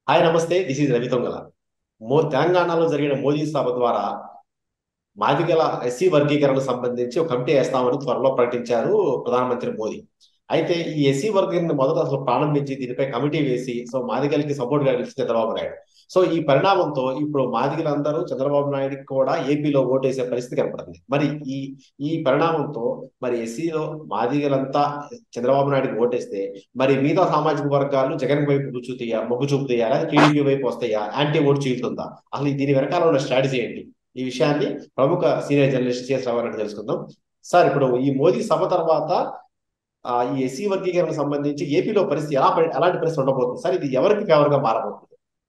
hi నమస్తే this is Ravi తొంగల మో తెలంగాణలో జరిగిన మోదీ సభ ద్వారా మాదిగల ఎస్సీ వర్గీకరణకు సంబంధించి ఒక కమిటీ వేస్తామని త్వరలో ప్రకటించారు ప్రధానమంత్రి మోదీ అయితే ఈ ఎస్సీ వర్గీకరణ మొదట అసలు ప్రారంభించి దీనిపై కమిటీ వేసి సో మాదిగలకి సపోర్ట్ గా నిలిచి చంద్రబాబు నాయుడు సో ఈ పరిణామంతో ఇప్పుడు మాదిగలందరూ చంద్రబాబు నాయుడుకి కూడా ఏపీలో ఓటేసే పరిస్థితి కనపడుతుంది మరి ఈ ఈ పరిణామంతో మరి ఎస్సీలో మాదిగలంతా చంద్రబాబు నాయుడుకి ఓటేస్తే మరి మిగతా సామాజిక వర్గాలు జగన్ వైపు మొగ్గు చూపియా మొగ్గు చూపు తీయాలా టీడీపీ వైపు వస్తాయా యాంటీ ఓటు చీలుతుందా అసలు దీని వెనకాల ఉన్న స్ట్రాటజీ ఏంటి ఈ విషయాన్ని ప్రముఖ సీనియర్ జర్నలిస్ట్ సిఎస్ రావు గారిని తెలుసుకుందాం సార్ ఇప్పుడు ఈ మోదీ సభ తర్వాత ఆ, ఈ ఎస్సీ వర్గీకరణకు సంబంధించి ఏపీలో పరిస్థితి ఎలా పరి- ఎలాంటి పరిస్థితి ఉండబోతుంది సార్ ఇది ఎవరికి ఫేవర్ గా మారబోతుంది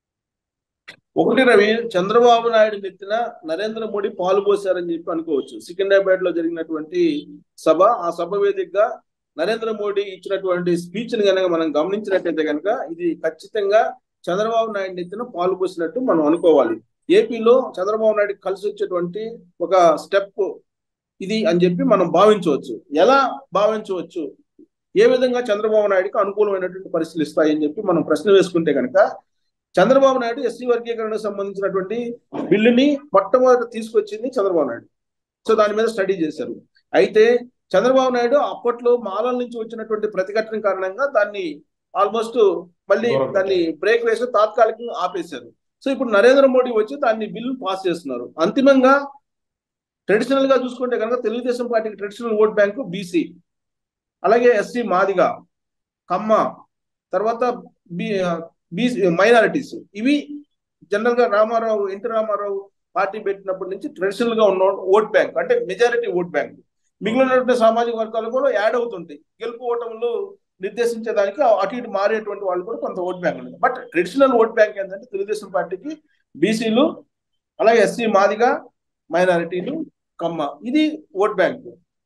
ఒకటి రవి చంద్రబాబు నాయుడు నెత్తిన నరేంద్ర మోడీ పాలు పోశారని చెప్పి అనుకోవచ్చు సికింద్రాబాద్ లో జరిగినటువంటి సభ ఆ సభ వేదికగా నరేంద్ర మోడీ ఇచ్చినటువంటి స్పీచ్ ని కనుక మనం గమనించినట్టయితే కనుక ఇది ఖచ్చితంగా చంద్రబాబు నాయుడు నెత్తిన పాలు పోసినట్టు మనం అనుకోవాలి ఏపీలో చంద్రబాబు నాయుడు కలిసి వచ్చేటువంటి ఒక స్టెప్ ఇది అని చెప్పి మనం భావించవచ్చు ఎలా భావించవచ్చు ఏ విధంగా చంద్రబాబు నాయుడుకి అనుకూలమైనటువంటి పరిస్థితులు ఇస్తాయని చెప్పి మనం ప్రశ్న వేసుకుంటే కనుక చంద్రబాబు నాయుడు ఎస్సీ వర్గీకరణకు సంబంధించినటువంటి బిల్లుని మొట్టమొదట తీసుకొచ్చింది చంద్రబాబు నాయుడు సో దాని మీద స్టడీ చేశారు అయితే చంద్రబాబు నాయుడు అప్పట్లో మాలల నుంచి వచ్చినటువంటి ప్రతిఘటన కారణంగా దాన్ని ఆల్మోస్ట్ మళ్ళీ దూరం దాన్ని బ్రేక్ వేసి తాత్కాలికంగా ఆపేశారు సో ఇప్పుడు నరేంద్ర మోడీ వచ్చి దాన్ని బిల్లు పాస్ చేస్తున్నారు అంతిమంగా ట్రెడిషనల్ గా చూసుకుంటే కనుక తెలుగుదేశం పార్టీకి ట్రెడిషనల్ ఓట్ బ్యాంకు బీసీ అలాగే ఎస్సీ మాదిగ కమ్మ తర్వాత బి బీసీ మైనారిటీస్ ఇవి జనరల్ గా రామారావు ఎన్టీ రామారావు పార్టీ పెట్టినప్పటి నుంచి ట్రెడిషనల్ గా ఉన్న ఓట్ బ్యాంక్ అంటే మెజారిటీ ఓట్ బ్యాంక్ మిగిలినటువంటి సామాజిక వర్గాలు కూడా యాడ్ అవుతుంటాయి గెలుపు ఓటములు నిర్దేశించేదానికి అటు ఇటు మారేటువంటి వాళ్ళు కూడా కొంత ఓట్ బ్యాంక్ ఉంది బట్ ట్రెడిషనల్ ఓట్ బ్యాంక్ ఏంటంటే తెలుగుదేశం పార్టీకి బీసీలు అలాగే ఎస్సీ మాదిగ మైనారిటీలు కమ్మ ఇది ఓట్ బ్యాంక్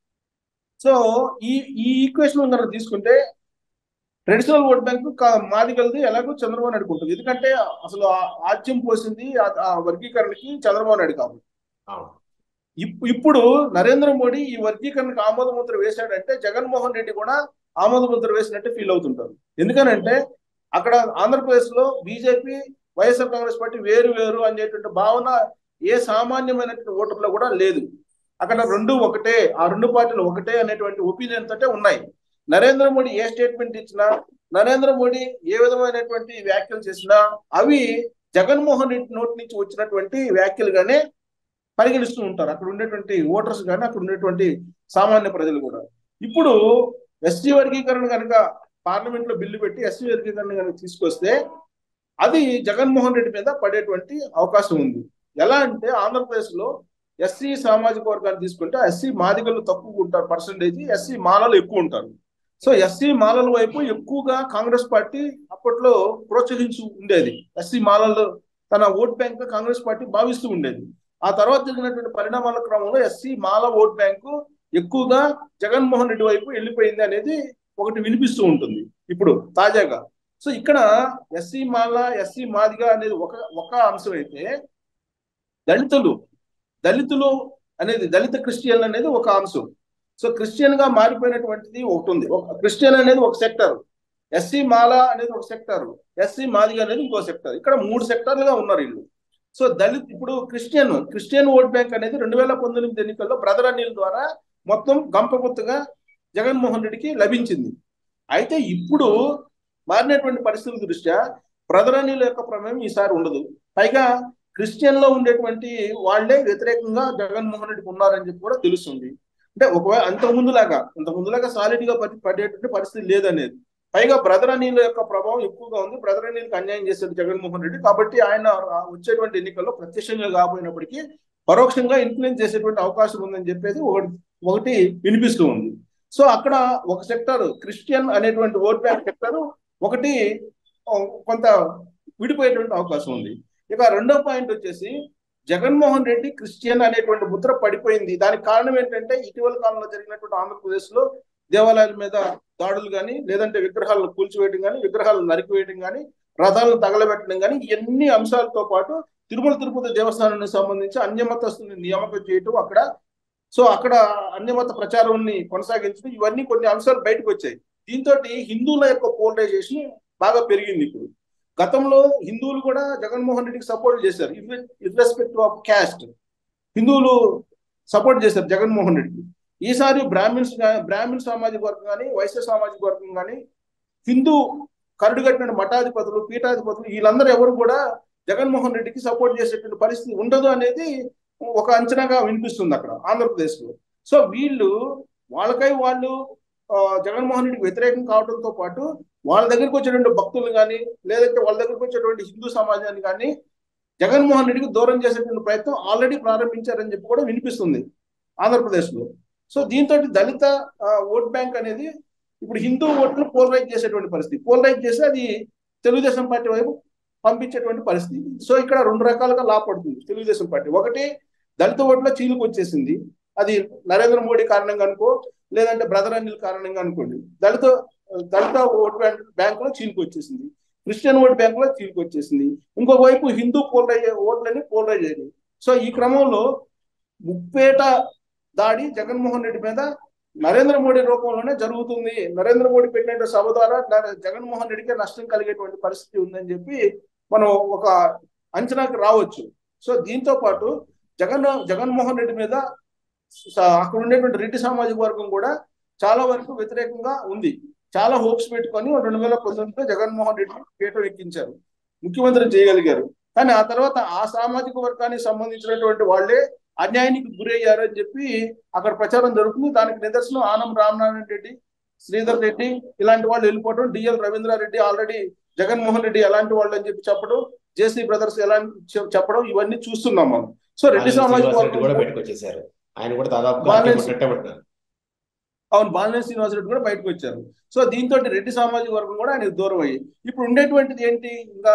సో ఈ ఈ ఈక్వేషన్ కనుక తీసుకుంటే ట్రెడిషనల్ ఓట్ బ్యాంక్ మాదిగలది ఎలాగో చంద్రబాబు నాయుడు ఉంటుంది ఎందుకంటే అసలు ఆ- ఆజ్యం పోసింది ఆ- ఆ వర్గీకరణకి చంద్రబాబు నాయుడు కాబట్టి అవును ఇప్- ఇప్పుడు నరేంద్ర మోడీ ఈ వర్గీకరణకు ఆమోద ముద్ర వేశాడంటే జగన్మోహన్ రెడ్డి కూడా ఆమోద ముద్ర వేసినట్టే ఫీల్ అవుతుంటారు ఎందుకనంటే అక్కడ ఆంధ్రప్రదేశ్ లో బీజేపీ వైఎస్ఆర్ కాంగ్రెస్ పార్టీ వేరు వేరు అనేటువంటి భావన ఏ సామాన్యమైనటువంటి ఓటర్లో కూడా లేదు అక్కడ రెండు ఒకటే ఆ రెండు పార్టీలు ఒకటే అనేటువంటి ఒపీనియన్ తోటే ఉన్నాయి నరేంద్ర మోడీ ఏ స్టేట్మెంట్ ఇచ్చినా నరేంద్ర మోడీ ఏ విధమైనటువంటి వ్యాఖ్యలు చేసినా అవి జగన్మోహన్ రెడ్డి నోటి నుంచి వచ్చినటువంటి వ్యాఖ్యలుగానే పరిగణిస్తూ ఉంటారు అక్కడ ఉండేటువంటి ఓటర్స్ కానీ అక్కడ ఉండేటువంటి సామాన్య ప్రజలు కూడా ఇప్పుడు ఎస్సీ వర్గీకరణ కనుక పార్లమెంట్ లో బిల్లు పెట్టి ఎస్సీ వర్గీకరణ కనుక తీసుకొస్తే అది జగన్మోహన్ రెడ్డి మీద పడేటువంటి అవకాశం ఉంది ఎలా అంటే ఆంధ్రప్రదేశ్ లో ఎస్సీ సామాజిక వర్గాన్ని తీసుకుంటే ఎస్సీ మాదిగలు తక్కువ ఉంటారు పర్సంటేజ్ ఎస్సీ మాలలు ఎక్కువ ఉంటారు సో ఎస్సీ మాలల వైపు ఎక్కువగా కాంగ్రెస్ పార్టీ అప్పట్లో ప్రోత్సహించి ఉండేది ఎస్సీ మాలలు తన ఓట్ బ్యాంక్ కాంగ్రెస్ పార్టీ భావిస్తూ ఉండేది ఆ తర్వాత జరిగినటువంటి పరిణామాల క్రమంలో ఎస్సీ మాల ఓట్ బ్యాంకు ఎక్కువగా జగన్మోహన్ రెడ్డి వైపు వెళ్ళిపోయింది అనేది ఒకటి వినిపిస్తూ ఉంటుంది ఇప్పుడు తాజాగా సో ఇక్కడ ఎస్సీ మాల ఎస్సీ మాదిగా అనేది ఒక ఒక అంశం అయితే దళితులు దళితులు అనేది దళిత క్రిస్టియన్ అనేది ఒక అంశం సో క్రిస్టియన్ గా మారిపోయినటువంటిది ఒకటి ఉంది ఒక క్రిస్టియన్ అనేది ఒక సెక్టర్ ఎస్సీ మాల అనేది ఒక సెక్టర్ ఎస్సీ మాదిగ అనేది ఇంకో సెక్టర్ ఇక్కడ మూడు సెక్టర్లుగా ఉన్నారు వీళ్ళు సో దళిత్ ఇప్పుడు క్రిస్టియన్ క్రిస్టియన్ ఓట్ బ్యాంక్ అనేది రెండు వేల పంతొమ్మిది ఎన్నికల్లో బ్రదర్ అనిల్ ద్వారా మొత్తం గంపగుత్తగా జగన్మోహన్ రెడ్డికి లభించింది అయితే ఇప్పుడు మారినటువంటి పరిస్థితుల దృష్ట్యా బ్రదర్ అనిల్ యొక్క ప్రమేయం ఈసారి ఉండదు పైగా క్రిస్టియన్ లో ఉండేటువంటి వాళ్ళే వ్యతిరేకంగా జగన్మోహన్ రెడ్డికి ఉన్నారని చెప్పి కూడా తెలుస్తుంది అంటే ఒకవేళ అంత ముందులాగా అంత ముందులాగా సాలిడ్ గా పడి పడేటువంటి పరిస్థితి లేదనేది పైగా బ్రదర్ అనిల్ యొక్క ప్రభావం ఎక్కువగా ఉంది బ్రదర్ అనిల్కి అన్యాయం చేశాడు జగన్మోహన్ రెడ్డి కాబట్టి ఆయన వచ్చేటువంటి ఎన్నికల్లో ప్రత్యక్షంగా కాకపోయినప్పటికీ పరోక్షంగా ఇన్ఫ్లుయెన్స్ చేసేటువంటి అవకాశం ఉందని చెప్పేసి ఒకటి ఒకటి వినిపిస్తూ ఉంది సో అక్కడ ఒక సెక్టర్ క్రిస్టియన్ అనేటువంటి ఓట్ బ్యాంక్ సెక్టర్ ఒకటి ఆ, కొంత విడిపోయేటువంటి అవకాశం ఉంది ఇక రెండో పాయింట్ వచ్చేసి జగన్మోహన్ రెడ్డి క్రిస్టియన్ అనేటువంటి ముద్ర పడిపోయింది దానికి కారణం ఏంటంటే ఇటీవల కాలంలో జరిగినటువంటి ఆంధ్రప్రదేశ్ లో దేవాలయాల మీద దాడులు కానీ లేదంటే విగ్రహాలను కూల్చివేయడం కానీ విగ్రహాలను నరికివేయడం కానీ రథాలను తగలబెట్టడం కానీ ఇవన్నీ అంశాలతో పాటు తిరుమల తిరుపతి దేవస్థానానికి సంబంధించి అన్యమతస్తుని నియామకం చేయటం అక్కడ సో అక్కడ అన్యమత ప్రచారాన్ని కొనసాగించడం ఇవన్నీ కొన్ని అంశాలు బయటకు వచ్చాయి దీంతో హిందువుల యొక్క పోలరైజేషన్ బాగా పెరిగింది ఇప్పుడు గతంలో హిందువులు కూడా జగన్మోహన్ రెడ్డికి సపోర్ట్ చేశారు ఇర్రెస్పెక్టివ్ ఆఫ్ క్యాస్ట్ హిందువులు సపోర్ట్ చేశారు జగన్మోహన్ రెడ్డికి ఈసారి బ్రాహ్మిన్స్ బ్రాహ్మిన్ సామాజిక వర్గం కానీ వైశ్య సామాజిక వర్గం కానీ హిందూ కరడు కట్టిన మఠాధిపతులు పీఠాధిపతులు వీళ్ళందరూ ఎవరు కూడా జగన్మోహన్ రెడ్డికి సపోర్ట్ చేసేటువంటి పరిస్థితి ఉండదు అనేది ఒక అంచనాగా వినిపిస్తుంది అక్కడ ఆంధ్రప్రదేశ్ లో సో వీళ్ళు వాళ్ళకై వాళ్ళు జగన్మోహన్ రెడ్డికి వ్యతిరేకం కావడంతో పాటు వాళ్ళ దగ్గరికి వచ్చేటువంటి భక్తులు కానీ లేదంటే వాళ్ళ దగ్గరికి వచ్చేటువంటి హిందూ సమాజాన్ని కానీ జగన్మోహన్ రెడ్డికి దూరం చేసేటువంటి ప్రయత్నం ఆల్రెడీ ప్రారంభించారని చెప్పి కూడా వినిపిస్తుంది ఆంధ్రప్రదేశ్ లో సో దీంతో దళిత ఓట్ బ్యాంక్ అనేది ఇప్పుడు హిందూ ఓట్లు పోలరైజ్ చేసేటువంటి పరిస్థితి పోలరైజ్ చేసి అది తెలుగుదేశం పార్టీ వైపు పంపించేటువంటి పరిస్థితి సో ఇక్కడ రెండు రకాలుగా లాభపడుతుంది తెలుగుదేశం పార్టీ ఒకటి దళిత ఓట్ల చీలుకు వచ్చేసింది అది నరేంద్ర మోడీ కారణంగా అనుకో లేదంటే బ్రదర్ అనిల్ కారణంగా అనుకోండి దళిత దళిత ఓట్ బ్యాంక్ బ్యాంకులో చీలుకు వచ్చేసింది క్రిస్టియన్ ఓట్ బ్యాంకులో చీలుకు వచ్చేసింది ఇంకొక వైపు హిందూ పోలరైజ్ ఓట్లని పోలరైజ్ అయ్యాయి సో ఈ క్రమంలో ముప్పేట దాడి జగన్మోహన్ రెడ్డి మీద నరేంద్ర మోడీ రూపంలోనే జరుగుతుంది నరేంద్ర మోడీ పెట్టిన సభ ద్వారా జగన్మోహన్ రెడ్డికి నష్టం కలిగేటువంటి పరిస్థితి ఉందని చెప్పి మనం ఒక అంచనాకి రావచ్చు సో దీంతో పాటు జగన్ జగన్మోహన్ రెడ్డి మీద అక్కడ ఉండేటువంటి రెడ్డి సామాజిక వర్గం కూడా చాలా వరకు వ్యతిరేకంగా ఉంది చాలా హోప్స్ పెట్టుకొని రెండు వేల పంతొమ్మిదిలో జగన్మోహన్ రెడ్డి పీఠం ఎక్కించారు ముఖ్యమంత్రి చేయగలిగారు కానీ ఆ తర్వాత ఆ సామాజిక వర్గానికి సంబంధించినటువంటి వాళ్ళే అన్యాయానికి గురయ్యారు అని చెప్పి అక్కడ ప్రచారం జరుగుతుంది దానికి నిదర్శనం ఆనం రామనారాయణ రెడ్డి శ్రీధర్ రెడ్డి ఇలాంటి వాళ్ళు వెళ్ళిపోవడం డిఎల్ రవీంద్రారెడ్డి ఆల్రెడీ జగన్మోహన్ రెడ్డి ఎలాంటి వాళ్ళు అని చెప్పి చెప్పడం జేసీ బ్రదర్స్ ఎలాంటి చెప్పడం ఇవన్నీ చూస్తున్నాం మనం సో రెడ్డి సామాజిక కూడా బయటకు వచ్చేసారు ఆయన కూడా దాదాపు అవును బాలినేని శ్రీనివాసరెడ్డి కూడా బయటకు వచ్చారు సో దీంతో రెడ్డి సామాజిక వర్గం కూడా ఆయనకు దూరం అయ్యి ఇప్పుడు ఉండేటువంటిది ఏంటి ఇంకా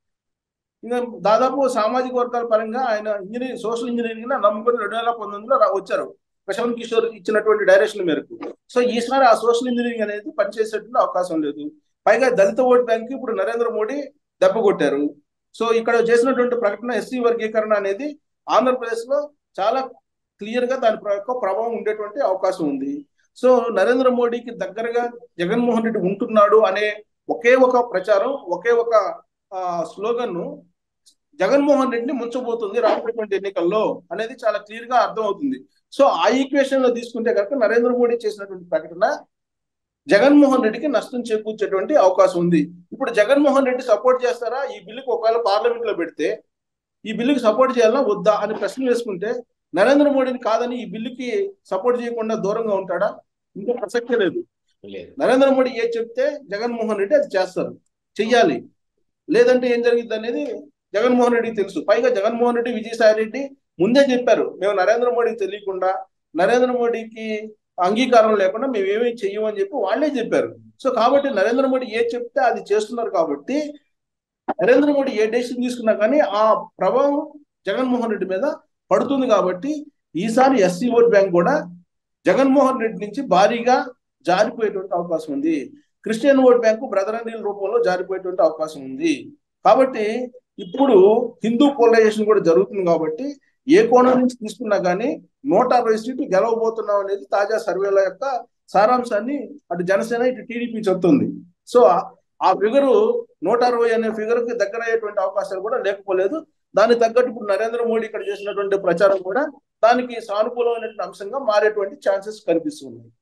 ఇంకా దాదాపు సామాజిక వర్గాల పరంగా ఆయన ఇంజనీరింగ్ సోషల్ ఇంజనీరింగ్ నమ్ముకొని రెండు వేల పంతొమ్మిదిలో వచ్చారు ప్రశాంత్ కిషోర్ ఇచ్చినటువంటి డైరెక్షన్ మేరకు సో ఈసారి ఆ సోషల్ ఇంజనీరింగ్ అనేది పనిచేసేటువంటి అవకాశం లేదు పైగా దళిత ఓట్ బ్యాంక్ ఇప్పుడు నరేంద్ర మోడీ దెబ్బ కొట్టారు సో ఇక్కడ చేసినటువంటి ప్రకటన ఎస్సీ వర్గీకరణ అనేది ఆంధ్రప్రదేశ్ లో చాలా క్లియర్ గా దాని యొక్క ప్రభావం ఉండేటువంటి అవకాశం ఉంది సో నరేంద్ర మోడీకి దగ్గరగా జగన్మోహన్ రెడ్డి ఉంటున్నాడు అనే ఒకే ఒక ప్రచారం ఒకే ఒక స్లోగన్ ను జగన్మోహన్ రెడ్డిని ముంచబోతుంది రాబోయేటువంటి ఎన్నికల్లో అనేది చాలా క్లియర్ గా అర్థం అవుతుంది సో ఆ ఈక్వేషన్ లో తీసుకుంటే కనుక నరేంద్ర మోడీ చేసినటువంటి ప్రకటన జగన్మోహన్ రెడ్డికి నష్టం చేకూర్చేటువంటి అవకాశం ఉంది ఇప్పుడు జగన్మోహన్ రెడ్డి సపోర్ట్ చేస్తారా ఈ బిల్లుకి ఒకవేళ పార్లమెంట్ లో పెడితే ఈ బిల్లుకి సపోర్ట్ చేయాలా వద్దా అని ప్రశ్న వేసుకుంటే నరేంద్ర మోడీని కాదని ఈ బిల్లుకి సపోర్ట్ చేయకుండా దూరంగా ఉంటాడా ఇంకా ప్రసక్తే లేదు నరేంద్ర మోడీ ఏ చెప్తే జగన్మోహన్ రెడ్డి అది చేస్తారు చెయ్యాలి లేదంటే ఏం జరిగింది అనేది జగన్మోహన్ రెడ్డికి తెలుసు పైగా జగన్మోహన్ రెడ్డి విజయసాయి రెడ్డి ముందే చెప్పారు మేము నరేంద్ర మోడీకి తెలియకుండా నరేంద్ర మోడీకి అంగీకారం లేకుండా మేము ఏమీ చెయ్యమని చెప్పి వాళ్ళే చెప్పారు సో కాబట్టి నరేంద్ర మోడీ ఏ చెప్తే అది చేస్తున్నారు కాబట్టి నరేంద్ర మోడీ ఏ డెసిషన్ తీసుకున్నా కానీ ఆ ప్రభావం జగన్మోహన్ రెడ్డి మీద పడుతుంది కాబట్టి ఈసారి ఎస్సీ ఓట్ బ్యాంక్ కూడా జగన్మోహన్ రెడ్డి నుంచి భారీగా జారిపోయేటువంటి అవకాశం ఉంది Christian vote bank brother Anil రూపంలో జారిపోయేటువంటి అవకాశం ఉంది కాబట్టి ఇప్పుడు హిందూ పోలరైజేషన్ కూడా జరుగుతుంది కాబట్టి ఏ కోణం నుంచి తీసుకున్నా కానీ నూట అరవై సీట్లు గెలవబోతున్నాం అనేది తాజా సర్వేల యొక్క సారాంశాన్ని అటు జనసేన ఇటు టీడీపీ చెప్తుంది సో ఆ ఫిగరు నూట అరవై అనే ఫిగర్ కి దగ్గర అయ్యేటువంటి అవకాశాలు కూడా లేకపోలేదు దానికి తగ్గట్టు ఇప్పుడు నరేంద్ర మోడీ ఇక్కడ చేసినటువంటి ప్రచారం కూడా దానికి సానుకూలమైనటువంటి అంశంగా మారేటువంటి ఛాన్సెస్ కనిపిస్తున్నాయి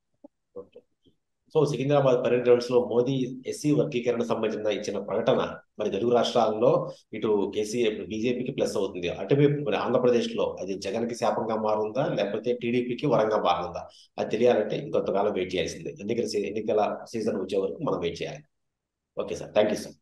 సో సికింద్రాబాద్ పరేడ్ గ్రౌండ్స్ లో మోదీ ఎస్సీ వర్గీకరణ సంబంధించిన ఇచ్చిన ప్రకటన మరి తెలుగు రాష్ట్రాల్లో ఇటు కేసీ బీజేపీకి ప్లస్ అవుతుంది అటువైపు మరి ఆంధ్రప్రదేశ్ లో అది జగన్ కి శాపంగా మారుందా లేకపోతే టీడీపీకి వరంగా మారుందా అది తెలియాలంటే ఇంకొంతకాలం వెయిట్ చేయాల్సిందే ఎన్నికల ఎన్నికల సీజన్ వచ్చే వరకు మనం వెయిట్ చేయాలి okay sir thank you sir